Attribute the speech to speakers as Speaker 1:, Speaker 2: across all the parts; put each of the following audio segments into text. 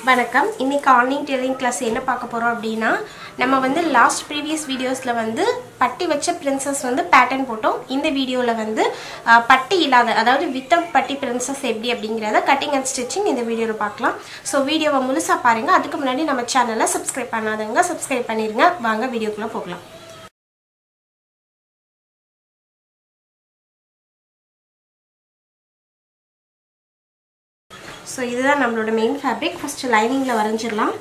Speaker 1: வணக்கம் இன்னைக்கு online tailoring class என்ன பார்க்க போகிறோம் அப்படின்னா நம்ம வந்து லாஸ்ட் ப்ரீவியஸ் வீடியோஸில் வந்து பட்டி வச்ச பிரின்சஸ் வந்து பேட்டர்ன் போட்டோம் இந்த வீடியோவில் வந்து அஹ், பட்டி இல்லாத அதாவது வித்தவுட் பட்டி பிரின்சஸ் எப்படி அப்படிங்கிறத கட்டிங் அண்ட் ஸ்டிச்சிங் இந்த வீடியோவில் பார்க்கலாம் ஸோ வீடியோவை முழுசாக பாருங்கள் அதுக்கு முன்னாடி நம்ம சேனலை சப்ஸ்கிரைப் பண்ணாதவங்க சப்ஸ்கிரைப் பண்ணிடுங்க வாங்க வீடியோக்குள்ளே போகலாம் ஸோ இதுதான் நம்மளோட மெயின் ஃபேப்ரிக் ஃபஸ்ட்டு லைனிங்கில் வரைஞ்சிடலாம்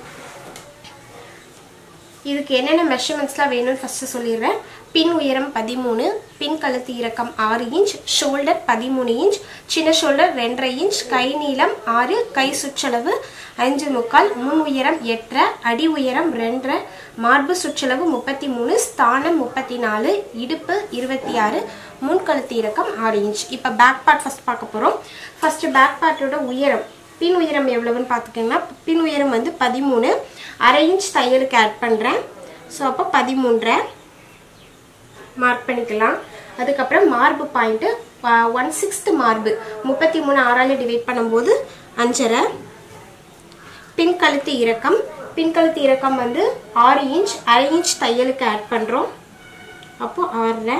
Speaker 1: இதுக்கு என்னென்ன மெஷர்மெண்ட்ஸ்லாம் வேணும்னு ஃபஸ்ட்டு சொல்லிடுறேன் பின் உயரம் பதிமூணு பின் கழுத்து இறக்கம் ஆறு இன்ச் ஷோல்டர் பதிமூணு இன்ச் சின்ன ஷோல்டர் ரெண்டரை இன்ச் கை நீளம் ஆறு கை சுற்றளவு அஞ்சு முக்கால் முன் உயரம் எட்டரை அடி உயரம் ரெண்டரை மார்பு சுற்றளவு முப்பத்தி மூணு ஸ்தானம் முப்பத்தி நாலு இடுப்பு இருபத்தி ஆறு முன் கழுத்து இறக்கம் ஆறு இன்ச் இப்போ பேக் பார்ட் ஃபஸ்ட் பார்க்க போகிறோம் ஃபஸ்ட்டு பேக் பார்ட்டோட உயரம் பின் உயரம் எவ்வளவுன்னு பார்த்துக்கோங்கன்னா பின் உயரம் வந்து பதிமூணு அரை இன்ச் தையலுக்கு ஆட் பண்ணுறேன் ஸோ அப்போ பதிமூன்றரை மார்க் பண்ணிக்கலாம் அதுக்கப்புறம் மார்பு பாயிண்ட்டு ஒன் சிக்ஸ்த் மார்பு முப்பத்தி மூணு ஆறால் டிவைட் பண்ணும்போது அஞ்சரை பின் கழுத்து இறக்கம் பின் கழுத்து இறக்கம் வந்து ஆறு இன்ச் அரை இன்ச் தையலுக்கு ஆட் பண்ணுறோம் அப்போ ஆறரை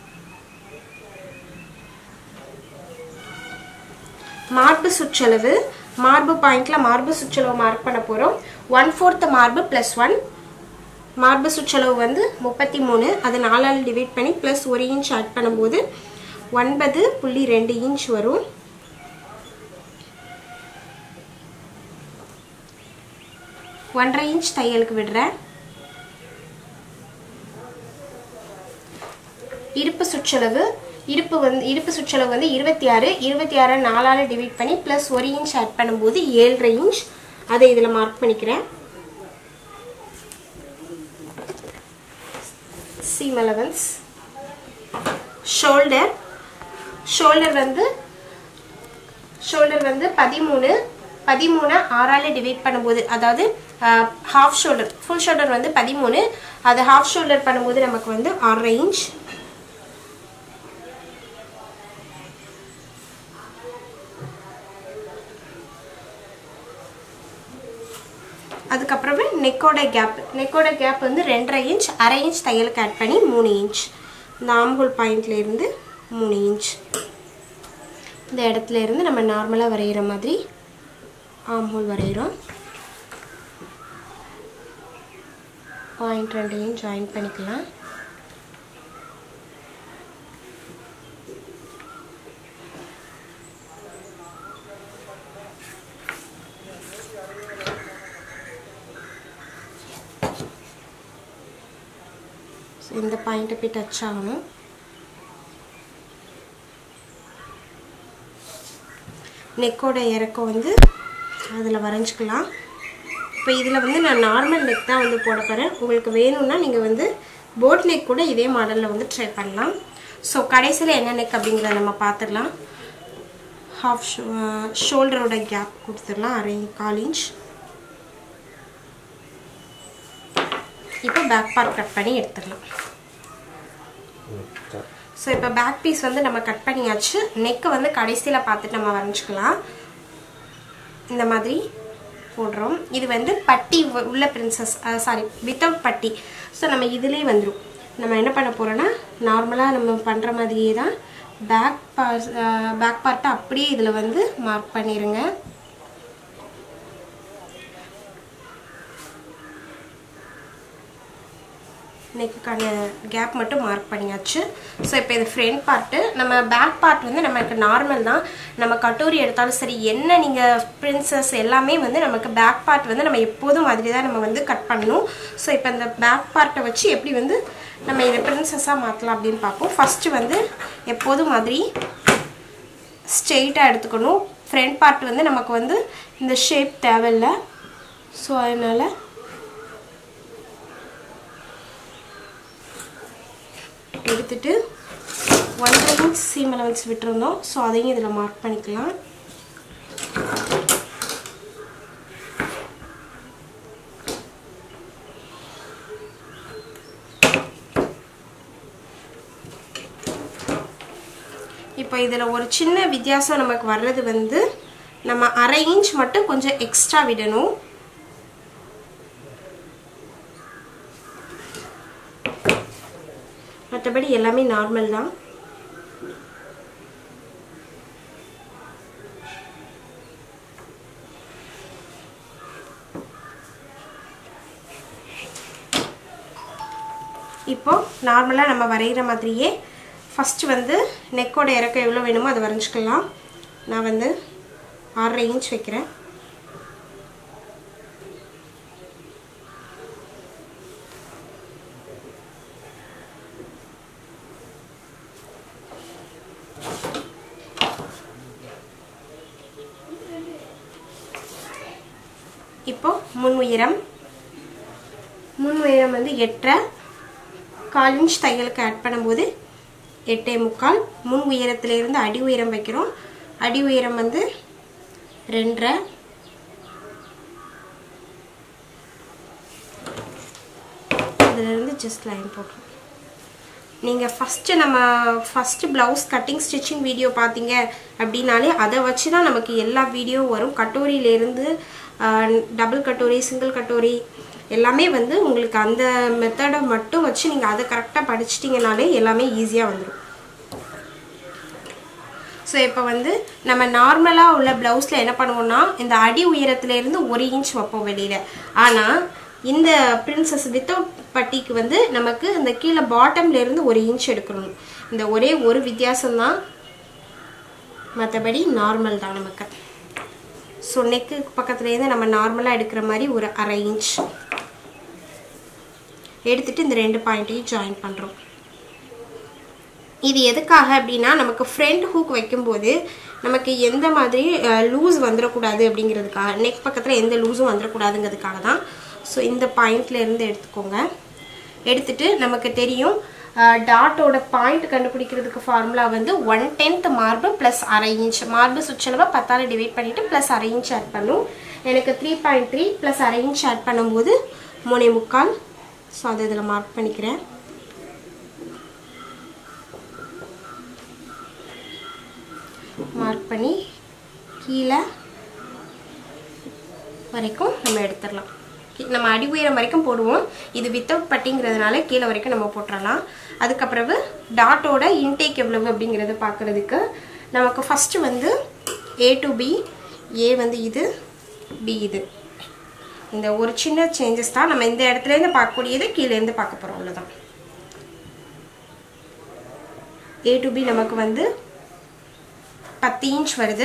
Speaker 1: மார்பு சுற்றளவு மார்பு பாயிண்ட்ல மார்பு சுற்றளவு மார்க் பண்ண போகிறோம் ஒன் ஃபோர்த் மார்பு ப்ளஸ் ஒன் மார்பு சுற்றளவு வந்து முப்பத்தி மூணு அது நாலால் டிவைட் பண்ணி ப்ளஸ் ஒரு இன்ச் ஆட் பண்ணும்போது ஒன்பது புள்ளி ரெண்டு இன்ச் வரும் ஒன்றரை இன்ச் தையலுக்கு விடுறேன் இருப்பு சுற்றளவு இருப்பு வந்து இருப்பு சுற்றளவு வந்து இருபத்தி ஆறு இருபத்தி ஆறு நாலால் டிவைட் பண்ணி ப்ளஸ் ஒரு இன்ச் ஆட் பண்ணும்போது ஏழரை இன்ச் அதை இதில் மார்க் பண்ணிக்கிறேன் சீம் அலவன்ஸ் ஷோல்டர் ஷோல்டர் வந்து ஷோல்டர் வந்து பதிமூணு பதிமூணு ஆறால் டிவைட் பண்ணும்போது அதாவது ஹாஃப் ஷோல்டர் ஃபுல் ஷோல்டர் வந்து பதிமூணு அது ஹாஃப் ஷோல்டர் பண்ணும்போது நமக்கு வந்து ஆறரை இன்ச் அதுக்கப்புறமே நெக்கோட கேப் நெக்கோட கேப் வந்து ரெண்டரை இன்ச் அரை இன்ச் தையலுக்கு ஆட் பண்ணி மூணு இன்ச் இந்த ஆம்பூல் பாயிண்ட்ல இருந்து மூணு இன்ச் இந்த இடத்துல இருந்து நம்ம நார்மலாக வரைகிற மாதிரி ஆம்பூல் வரைகிறோம் பாயிண்ட் ரெண்டையும் ஜாயின் பண்ணிக்கலாம் ஸோ இந்த பாயிண்ட்டை போய் டச் ஆகணும் நெக்கோட இறக்கம் வந்து அதில் வரைஞ்சிக்கலாம் இப்போ இதில் வந்து நான் நார்மல் நெக் தான் வந்து போட போகிறேன் உங்களுக்கு வேணும்னா நீங்கள் வந்து போட் நெக் கூட இதே மாடலில் வந்து ட்ரை பண்ணலாம் ஸோ கடைசியில் என்ன நெக் அப்படிங்கிறத நம்ம பார்த்துடலாம் ஹாஃப் ஷோ ஷோல்டரோட கேப் கொடுத்துடலாம் அரை கால் இன்ச் இப்போ பேக் பார்ட் கட் பண்ணி எடுத்துடலாம் ஸோ இப்போ பேக் பீஸ் வந்து நம்ம கட் பண்ணியாச்சு நெக்கை வந்து கடைசியில் பார்த்துட்டு நம்ம வரைஞ்சிக்கலாம் இந்த மாதிரி போடுறோம் இது வந்து பட்டி உ- உள்ள பிரின்சஸ் சாரி வித்தவுட் பட்டி ஸோ நம்ம இதுலேயே வந்துடும் நம்ம என்ன பண்ண போகிறோன்னா நார்மலாக நம்ம பண்ணுற மாதிரியே தான் பேக் பார்ட் பேக் பார்ட்டை அப்படியே இதில் வந்து மார்க் பண்ணிடுங்க நெக்குக்கான கேப் மட்டும் மார்க் பண்ணியாச்சு ஸோ இப்போ இது ஃப்ரண்ட் பார்ட்டு நம்ம பேக் பார்ட் வந்து நமக்கு நார்மல் தான் நம்ம கட்டோரி எடுத்தாலும் சரி என்ன நீங்கள் பிரின்சஸ் எல்லாமே வந்து நமக்கு பேக் பார்ட் வந்து நம்ம எப்போதும் மாதிரி தான் நம்ம வந்து கட் பண்ணணும் ஸோ இப்போ இந்த பேக் பார்ட்டை வச்சு எப்படி வந்து நம்ம இதை பிரின்சஸாக மாற்றலாம் அப்படின்னு பார்ப்போம் ஃபஸ்ட்டு வந்து எப்போதும் மாதிரி ஸ்ட்ரெயிட்டாக எடுத்துக்கணும் ஃப்ரண்ட் பார்ட் வந்து நமக்கு வந்து இந்த ஷேப் தேவையில்லை ஸோ அதனால் எடுத்துட்டு ஒன்றரை இன்ச் சீம் அலவன்ஸ் விட்டுருந்தோம் ஸோ அதையும் இதில் மார்க் பண்ணிக்கலாம் இப்போ இதில் ஒரு சின்ன வித்தியாசம் நமக்கு வர்றது வந்து நம்ம அரை இன்ச் மட்டும் கொஞ்சம் எக்ஸ்ட்ரா விடணும் மற்றபடி எல்லாமே நார்மல் தான் இப்போ நார்மலாக நம்ம வரைகிற மாதிரியே ஃபஸ்ட்டு வந்து நெக்கோட இறக்கம் எவ்வளோ வேணுமோ அதை வரைஞ்சிக்கலாம் நான் வந்து ஆறரை இன்ச் வைக்கிறேன் இப்போ முன் உயரம் முன் உயரம் வந்து எட்டரை கால் இன்ச் தையலுக்கு ஆட் பண்ணும்போது எட்டே முக்கால் முன் உயரத்திலிருந்து அடி உயரம் வைக்கிறோம் அடி உயரம் வந்து ரெண்டரை இதிலிருந்து ஜஸ்ட் லைன் போடுறோம் நீங்கள் ஃபஸ்ட்டு நம்ம first blouse cutting stitching video பார்த்தீங்க அப்படின்னாலே அதை வச்சு தான் நமக்கு எல்லா வீடியோ வரும் கட்டோரியிலேருந்து டபுள் கட்டோரி சிங்கிள் கட்டோரி எல்லாமே வந்து உங்களுக்கு அந்த மெத்தடை மட்டும் வச்சு நீங்கள் அதை கரெக்டாக படிச்சிட்டிங்கனாலே எல்லாமே ஈஸியாக வந்துடும் ஸோ இப்போ வந்து நம்ம நார்மலாக உள்ள ப்ளவுஸில் என்ன பண்ணுவோம்னா இந்த அடி உயரத்துலேருந்து ஒரு இன்ச் வைப்போம் வெளியில் ஆனால் இந்த பிரின்சஸ் வித்தவுட் பட்டிக்கு வந்து நமக்கு இந்த கீழே பாட்டம்லேருந்து ஒரு இன்ச் எடுக்கணும் இந்த ஒரே ஒரு வித்தியாசம்தான் மற்றபடி நார்மல் தான் நமக்கு ஸோ நெக்கு பக்கத்துலேருந்து நம்ம நார்மலாக எடுக்கிற மாதிரி ஒரு அரை இன்ச் எடுத்துட்டு இந்த ரெண்டு பாயிண்ட்டையும் ஜாயின் பண்ணுறோம் இது எதுக்காக அப்படின்னா நமக்கு ஃப்ரண்ட் ஹூக் வைக்கும்போது நமக்கு எந்த மாதிரி லூஸ் வந்துடக்கூடாது அப்படிங்கிறதுக்காக நெக் பக்கத்தில் எந்த லூஸும் வந்துடக்கூடாதுங்கிறதுக்காக தான் ஸோ இந்த பாயிண்ட்ல இருந்து எடுத்துக்கோங்க எடுத்துட்டு நமக்கு தெரியும் டாட்டோட பாயிண்ட் கண்டுபிடிக்கிறதுக்கு ஃபார்முலா வந்து ஒன் டென்த் மார்பு ப்ளஸ் அரை இன்ச் மார்பு சுற்றளவை பத்தால் டிவைட் பண்ணிவிட்டு ப்ளஸ் அரை இன்ச் ஆட் பண்ணும் எனக்கு த்ரீ பாயிண்ட் த்ரீ ப்ளஸ் அரை இன்ச் ஆட் பண்ணும்போது மூணே முக்கால் ஸோ அதை இதில் மார்க் பண்ணிக்கிறேன் மார்க் பண்ணி கீழே வரைக்கும் நம்ம எடுத்துடலாம் நம்ம அடி உயரம் வரைக்கும் போடுவோம் இது வித்தவுட் பட்டிங்கிறதுனால கீழே வரைக்கும் நம்ம போட்டுடலாம் அதுக்கப்புறவு டாட்டோட இன்டேக் எவ்வளவு அப்படிங்கிறத பார்க்குறதுக்கு நமக்கு ஃபஸ்ட்டு வந்து ஏ டு பி ஏ வந்து இது பி இது இந்த ஒரு சின்ன சேஞ்சஸ் தான் நம்ம இந்த இடத்துலேருந்து பார்க்கக்கூடியது கீழேருந்து பார்க்க போகிறோம் அவ்வளோதான் ஏ டு பி நமக்கு வந்து பத்து இன்ச் வருது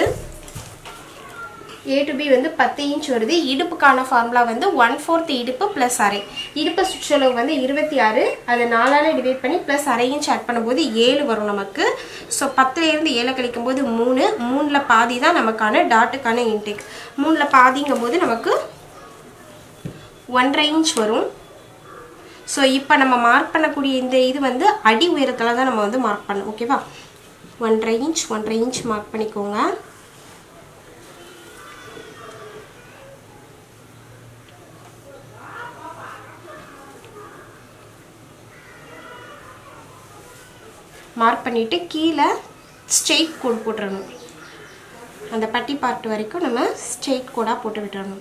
Speaker 1: ஏ டு பி வந்து பத்து இன்ச் வருது இடுப்புக்கான ஃபார்முலா வந்து ஒன் ஃபோர்த் இடுப்பு ப்ளஸ் அரை இடுப்பு சுற்றளவு வந்து இருபத்தி ஆறு அதை நாலால் டிவைட் பண்ணி ப்ளஸ் அரை இன்ச் ஆட் பண்ணும்போது ஏழு வரும் நமக்கு ஸோ பத்துலேருந்து ஏழை கழிக்கும் போது மூணு மூணில் பாதி தான் நமக்கான டாட்டுக்கான இன்டேக் மூணில் பாதிங்கும் போது நமக்கு ஒன்றரை இன்ச் வரும் ஸோ இப்போ நம்ம மார்க் பண்ணக்கூடிய இந்த இது வந்து அடி உயரத்தில் தான் நம்ம வந்து மார்க் பண்ணோம் ஓகேவா ஒன்றரை இன்ச் ஒன்றரை இன்ச் மார்க் பண்ணிக்கோங்க மார்க் பண்ணிவிட்டு கீழே ஸ்ட்ரெயிட் கோட் போட்டுறணும் அந்த பட்டி பார்ட் வரைக்கும் நம்ம ஸ்ட்ரெயிட் கோடாக போட்டு விட்டுறணும்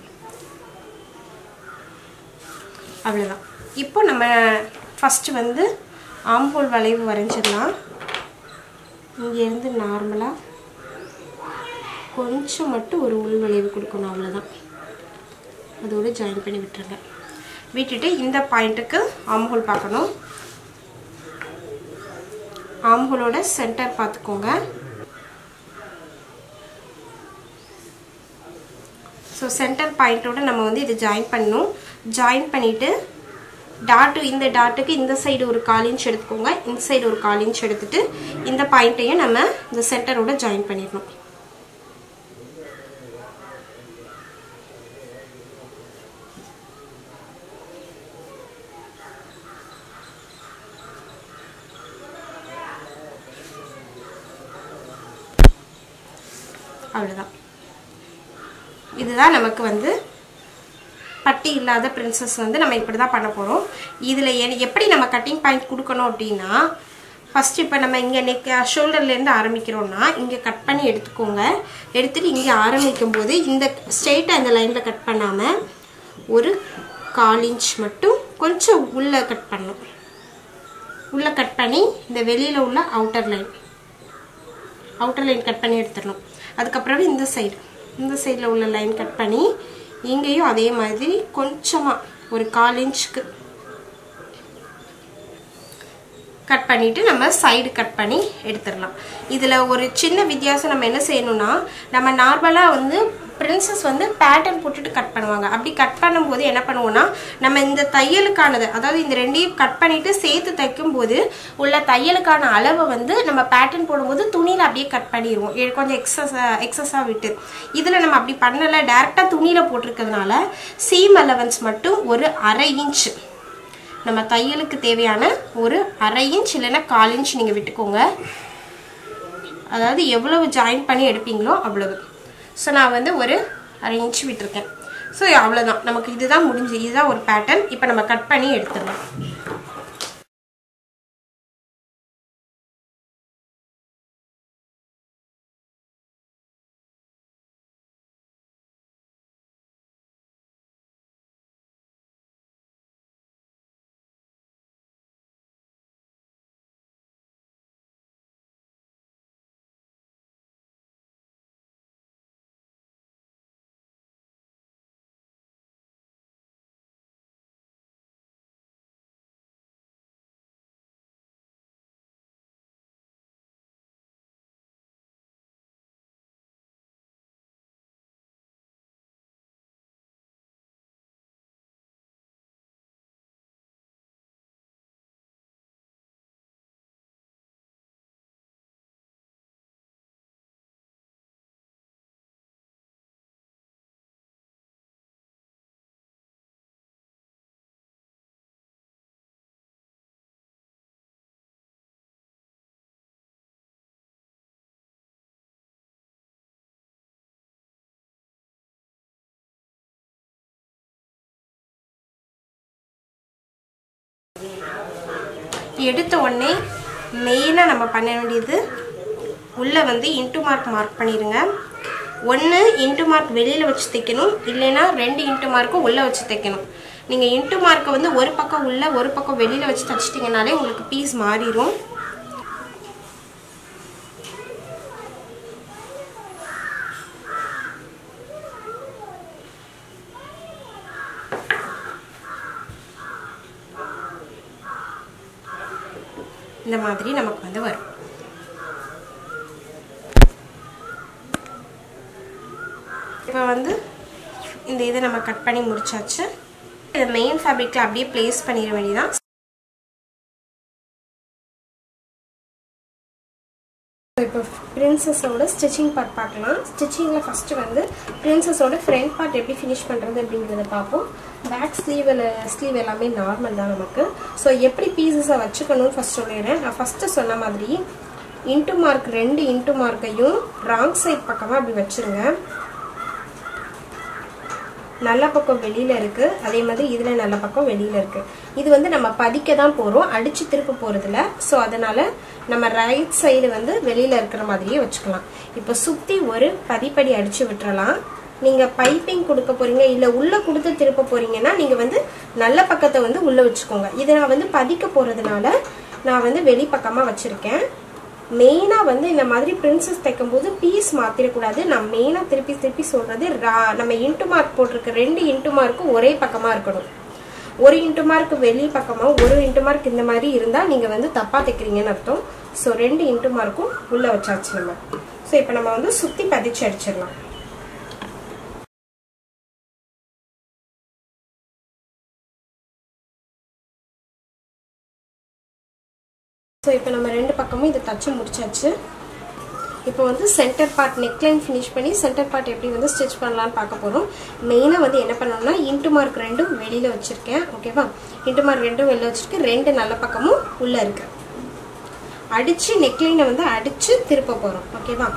Speaker 1: அவ்வளோதான் இப்போ நம்ம ஃபஸ்ட்டு வந்து ஆம்போல் வளைவு வரைஞ்சிடலாம் இங்கேருந்து நார்மலாக கொஞ்சம் மட்டும் ஒரு உள் வளைவு கொடுக்கணும் அவ்வளோதான் அதோடு ஜாயின் பண்ணி விட்டுருங்க விட்டுட்டு இந்த பாயிண்ட்டுக்கு ஆம்ஹோல் பார்க்கணும் ஆம்ஹோலோட சென்டர் பார்த்துக்கோங்க ஸோ சென்டர் பாயிண்ட்டோட நம்ம வந்து இதை ஜாயின் பண்ணணும் ஜாயின் பண்ணிவிட்டு டாட்டு இந்த டாட்டுக்கு இந்த சைடு ஒரு கால் இன்ச் எடுத்துக்கோங்க இந்த சைடு ஒரு கால் இன்ச் எடுத்துட்டு இந்த பாயிண்ட்டையும் நம்ம இந்த சென்டரோட ஜாயின் பண்ணிடணும் அவ்வளோதான் இதுதான் நமக்கு வந்து பட்டி இல்லாத பிரின்சஸ் வந்து நம்ம இப்படி தான் பண்ண போகிறோம் இதில் எப்படி நம்ம கட்டிங் பாயிண்ட் கொடுக்கணும் அப்படின்னா ஃபஸ்ட்டு இப்போ நம்ம இங்கே நெக் ஷோல்டர்லேருந்து ஆரம்பிக்கிறோம்னா இங்கே கட் பண்ணி எடுத்துக்கோங்க எடுத்துகிட்டு இங்கே ஆரம்பிக்கும் போது இந்த ஸ்ட்ரெயிட்டாக இந்த லைனில் கட் பண்ணாமல் ஒரு கால் இன்ச் மட்டும் கொஞ்சம் உள்ளே கட் பண்ணணும் உள்ளே கட் பண்ணி இந்த வெளியில் உள்ள outer line outer line cut பண்ணி எடுத்துடணும் அதுக்கப்புறம் இந்த சைடு இந்த சைடில் உள்ள லைன் கட் பண்ணி இங்கேயும் அதே மாதிரி கொஞ்சமாக ஒரு கால் இன்ச்சுக்கு கட் பண்ணிவிட்டு நம்ம சைடு கட் பண்ணி எடுத்துடலாம் இதில் ஒரு சின்ன வித்தியாசம் நம்ம என்ன செய்யணும்னா நம்ம நார்மலாக வந்து பிரின்சஸ் வந்து பேட்டர்ன் போட்டுட்டு கட் பண்ணுவாங்க அப்படி கட் பண்ணும்போது என்ன பண்ணுவோம்னா நம்ம இந்த தையலுக்கானது அதாவது இந்த ரெண்டையும் கட் பண்ணிட்டு சேர்த்து தைக்கும்போது உள்ள தையலுக்கான அளவை வந்து நம்ம பேட்டர்ன் போடும்போது துணியில் அப்படியே கட் பண்ணிடுவோம் எ- கொஞ்சம் எக்ஸஸ் எக்ஸஸாக விட்டு இதில் நம்ம அப்படி பண்ணலை டேரெக்டாக துணியில் போட்டிருக்கிறதுனால சீம் அலவன்ஸ் மட்டும் ஒரு அரை இன்ச் நம்ம தையலுக்கு தேவையான ஒரு அரை இன்ச் இல்லைன்னா கால் இன்ச் நீங்கள் விட்டுக்கோங்க அதாவது எவ்வளவு ஜாயின் பண்ணி எடுப்பீங்களோ அவ்வளவு ஸோ நான் வந்து ஒரு அரை இன்ச் விட்டுருக்கேன் ஸோ அவ்வளோதான் நமக்கு இதுதான் முடிஞ்சு இதுதான் ஒரு பேட்டர்ன் இப்போ நம்ம கட் பண்ணி எடுத்துடலாம் எடுத்த உடனே மெயினாக நம்ம பண்ண வேண்டியது உள்ளே வந்து இன்ட்டு மார்க் மார்க் பண்ணிடுங்க ஒன்று இன்ட்டு மார்க் வெளியில் வச்சு தைக்கணும் இல்லைன்னா ரெண்டு இன்ட்டு மார்க்கும் உள்ளே வச்சு தைக்கணும் நீங்கள் இன்ட்டு மார்க்கை வந்து ஒரு பக்கம் உள்ள ஒரு பக்கம் வெளியில் வச்சு தைச்சிட்டிங்கனாலே உங்களுக்கு பீஸ் மாறிடும் இந்த மாதிரி நமக்கு வந்து வரும் இப்போ வந்து இந்த இதை நம்ம கட் பண்ணி முடிச்சாச்சு இதை மெயின் ஃபேப்ரிக்கில் அப்படியே ப்ளேஸ் பண்ணிட வேண்டியதான் இப்போ பிரின்சஸோட ஸ்டிச்சிங் பார்ட் பார்க்கலாம் ஸ்டிச்சிங்கில் ஃபஸ்ட்டு வந்து பிரின்சஸோட ஃப்ரண்ட் பார்ட் எப்படி ஃபினிஷ் பண்ணுறது அப்படிங்கிறத பார்ப்போம் பேக் ஸ்லீவில் ஸ்லீவ் எல்லாமே நார்மல் தான் நமக்கு ஸோ எப்படி பீசஸை வச்சுக்கணும்னு ஃபஸ்ட் சொல்லிடுறேன் நான் ஃபஸ்ட்டு சொன்ன மாதிரி இன்ட்டு மார்க் ரெண்டு இன்ட்டு மார்க்கையும் ராங் சைட் பக்கமாக அப்படி வச்சுருங்க நல்ல பக்கம் வெளியில இருக்கு அதே மாதிரி இதுல நல்ல பக்கம் வெளியில இருக்கு இது வந்து நம்ம பதிக்க தான் போறோம் அடிச்சு திருப்ப போறதுல ஸோ அதனால நம்ம ரைட் சைடு வந்து வெளியில இருக்கிற மாதிரியே வச்சுக்கலாம் இப்போ சுத்தி ஒரு பதிப்படி அடிச்சு விட்டுறலாம் நீங்க பைப்பிங் கொடுக்க போறீங்க இல்ல உள்ள கொடுத்து திருப்ப போறீங்கன்னா நீங்க வந்து நல்ல பக்கத்தை வந்து உள்ள வச்சுக்கோங்க இதை நான் வந்து பதிக்க போறதுனால நான் வந்து வெளி பக்கமா வச்சிருக்கேன் மெயினாக வந்து இந்த மாதிரி பிரின்சஸ் தைக்கும்போது பீஸ் மாற்றிடக்கூடாது நான் மெயினாக திருப்பி திருப்பி சொல்கிறது நம்ம இன்ட்டு மார்க் போட்டிருக்க ரெண்டு இன்ட்டு மார்க்கும் ஒரே பக்கமாக இருக்கணும் ஒரு இன்ட்டு மார்க் வெளி பக்கமாக ஒரு இன்ட்டு மார்க் இந்த மாதிரி இருந்தால் நீங்கள் வந்து தப்பாக தைக்கிறீங்கன்னு அர்த்தம் ஸோ ரெண்டு இன்ட்டு மார்க்கும் உள்ளே வச்சாச்சு நம்ம ஸோ இப்போ நம்ம வந்து சுற்றி பதிச்சு அடிச்சிடலாம் ஸோ இப்போ நம்ம ரெண்டு பக்கமும் இதை தச்சு முடிச்சாச்சு இப்போ வந்து சென்டர் பார்ட் நெக்லைன் ஃபினிஷ் பண்ணி சென்டர் பார்ட் எப்படி வந்து ஸ்டிச் பண்ணலாம்னு பார்க்க போகிறோம் மெயினாக வந்து என்ன பண்ணணும்னா இன்ட்டு மார்க் ரெண்டும் வெளியில் வச்சுருக்கேன் ஓகேவா இன்ட்டு மார்க் ரெண்டும் வெளியில் வச்சுருக்கேன் ரெண்டு நல்ல பக்கமும் உள்ளே இருக்கு அடித்து நெக்லைனை வந்து அடித்து திருப்ப போகிறோம் ஓகேவா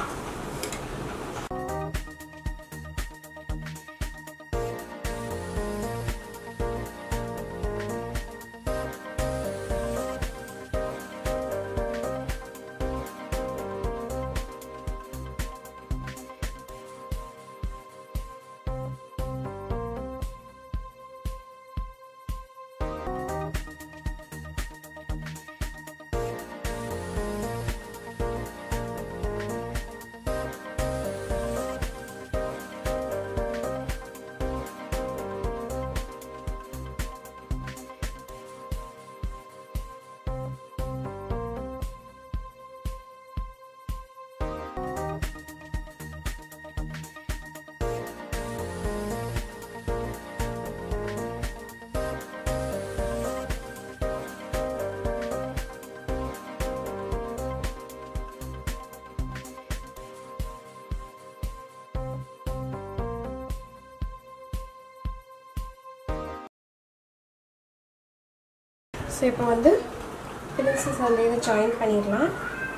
Speaker 1: ஸோ இப்போ வந்து பிரின்சஸ் அந்த இதை ஜாயின் பண்ணிடலாம்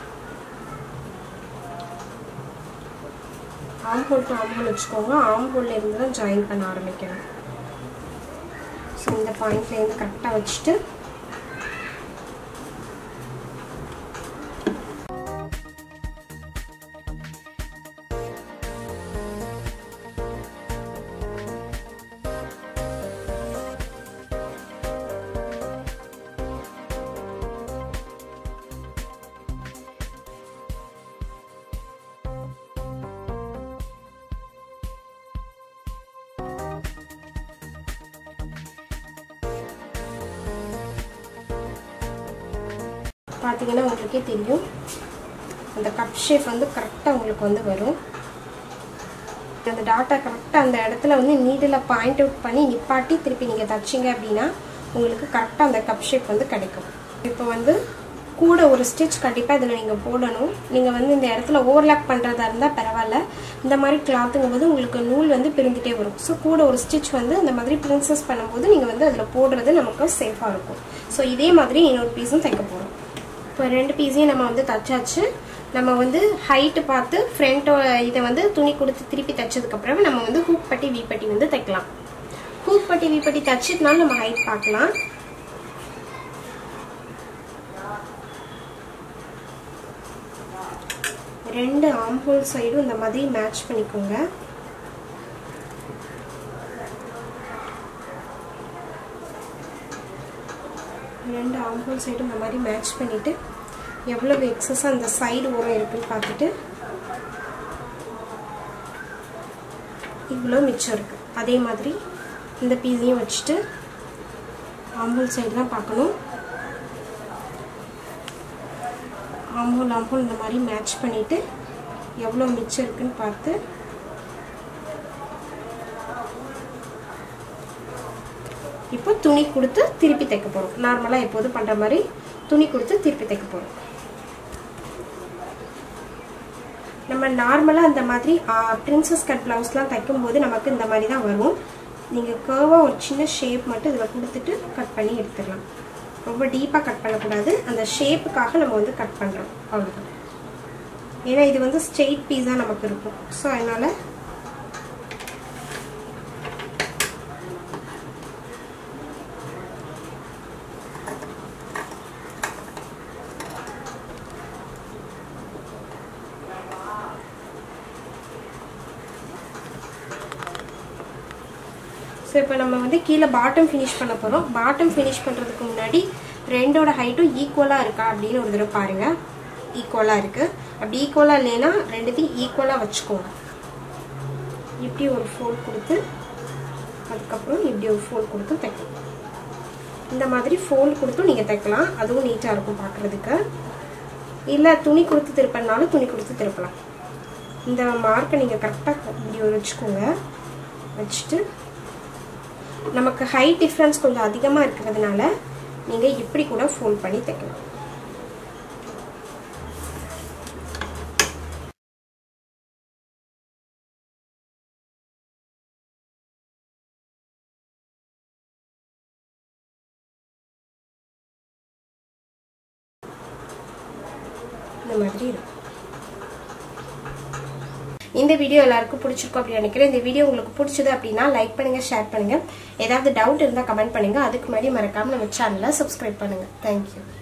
Speaker 1: ஆம்பூல் டு ஆம்பூல் வச்சுக்கோங்க ஆம்பூல்ல இருந்து தான் ஜாயின் பண்ண ஆரம்பிக்கணும் ஸோ இந்த பாயிண்ட்லேருந்து கரெக்டாக வச்சுட்டு பார்த்தீங்கன்னா உங்களுக்கே தெரியும் அந்த கப் ஷேப் வந்து கரெக்டாக உங்களுக்கு வந்து வரும் அந்த டாட்டா கரெக்டாக அந்த இடத்துல வந்து நீடில் பாயிண்ட் அவுட் பண்ணி நிப்பாட்டி திருப்பி நீங்கள் தச்சிங்க அப்படின்னா உங்களுக்கு கரெக்டாக அந்த கப் ஷேப் வந்து கிடைக்கும் இப்போ வந்து கூட ஒரு ஸ்டிச் கண்டிப்பாக இதில் நீங்கள் போடணும் நீங்கள் வந்து இந்த இடத்துல ஓவர்லாப் பண்ணுறதா இருந்தால் பரவாயில்ல இந்த மாதிரி கிளாத்துங்கும் போது உங்களுக்கு நூல் வந்து பிரிந்துட்டே வரும் ஸோ கூட ஒரு ஸ்டிச் வந்து இந்த மாதிரி பிரின்சஸ் பண்ணும்போது நீங்கள் வந்து அதில் போடுறது நமக்கு சேஃபாக இருக்கும் ஸோ இதே மாதிரி இன்னொரு பீஸும் தைக்க போகிறோம் இப்போ ரெண்டு பீஸையும் நம்ம வந்து தச்சாச்சு நம்ம வந்து ஹைட்டு பார்த்து ஃப்ரண்ட்டோ இதை வந்து துணி கொடுத்து திருப்பி தைச்சதுக்கப்புறம் நம்ம வந்து ஹூக் பட்டி வீப்பட்டி வந்து தைக்கலாம் ஹூக் பட்டி வீப்பட்டி தைச்சதுனால நம்ம ஹைட் பார்க்கலாம் ரெண்டு ஆம்போல் சைடும் இந்த மாதிரி மேட்ச் பண்ணிக்கோங்க ரெண்டு ஆம்போல் சைடும் இந்த மாதிரி மேட்ச் பண்ணிவிட்டு எவ்வளவு எக்ஸஸாக அந்த சைடு ஓரம் இருக்குன்னு பார்த்துட்டு இவ்வளோ மிச்சம் இருக்குது அதே மாதிரி இந்த பீஸையும் வச்சுட்டு ஆம்பூல் சைடு தான் பார்க்கணும் ஆம்பூல் ஆம்பூல் இந்த மாதிரி மேட்ச் பண்ணிவிட்டு எவ்வளோ மிச்சம் இருக்குன்னு பார்த்து இப்போ துணி கொடுத்து திருப்பி தைக்க போகிறோம் நார்மலாக எப்போதும் பண்ணுற மாதிரி துணி கொடுத்து திருப்பி தைக்க போகிறோம் நம்ம நார்மலாக அந்த மாதிரி பிரின்சஸ் கட் ப்ளவுஸ்லாம் தைக்கும்போது நமக்கு இந்த மாதிரி தான் வரும் நீங்கள் கேர்வாக ஒரு சின்ன ஷேப் மட்டும் இதில் கொடுத்துட்டு கட் பண்ணி எடுத்துடலாம் ரொம்ப டீப்பாக கட் பண்ணக்கூடாது அந்த ஷேப்புக்காக நம்ம வந்து கட் பண்ணுறோம் அவ்வளோதான் ஏன்னா இது வந்து ஸ்ட்ரெயிட் பீஸாக நமக்கு இருக்கும் ஸோ அதனால் ஸோ இப்போ நம்ம வந்து கீழே பாட்டம் ஃபினிஷ் பண்ண போகிறோம் பாட்டம் ஃபினிஷ் பண்ணுறதுக்கு முன்னாடி ரெண்டோட ஹைட்டும் ஈக்குவலாக இருக்கா அப்படின்னு ஒரு தடவை பாருங்கள் ஈக்குவலாக இருக்குது அப்படி ஈக்குவலாக இல்லைன்னா ரெண்டுத்தையும் ஈக்குவலாக வச்சுக்கோங்க இப்படி ஒரு ஃபோல்ட் கொடுத்து அதுக்கப்புறம் இப்படி ஒரு ஃபோல்ட் கொடுத்து தைக்கணும் இந்த மாதிரி ஃபோல்ட் கொடுத்தும் நீங்கள் தைக்கலாம் அதுவும் நீட்டாக இருக்கும் பார்க்குறதுக்கு இல்லை துணி கொடுத்து திருப்பினாலும் துணி கொடுத்து திருப்பலாம் இந்த மார்க்கை நீங்கள் கரெக்டாக இப்படி வச்சுக்கோங்க வச்சுட்டு நமக்கு ஹைட் டிஃப்ரென்ஸ் கொஞ்சம் அதிகமாக இருக்கிறதுனால நீங்கள் இப்படி கூட ஃபோல்ட் பண்ணி தைக்கலாம் இந்த மாதிரி இருக்கும் இந்த வீடியோ எல்லாருக்கும் பிடிச்சிருக்கும் அப்படின்னு நினைக்கிறேன் இந்த வீடியோ உங்களுக்கு பிடிச்சது அப்படின்னா லைக் பண்ணுங்க ஷேர் பண்ணுங்க ஏதாவது டவுட் இருந்தால் கமெண்ட் பண்ணுங்க அதுக்கு முன்னாடி மறக்காம நம்ம சேனலை சப்ஸ்கிரைப் பண்ணுங்க தேங்க்யூ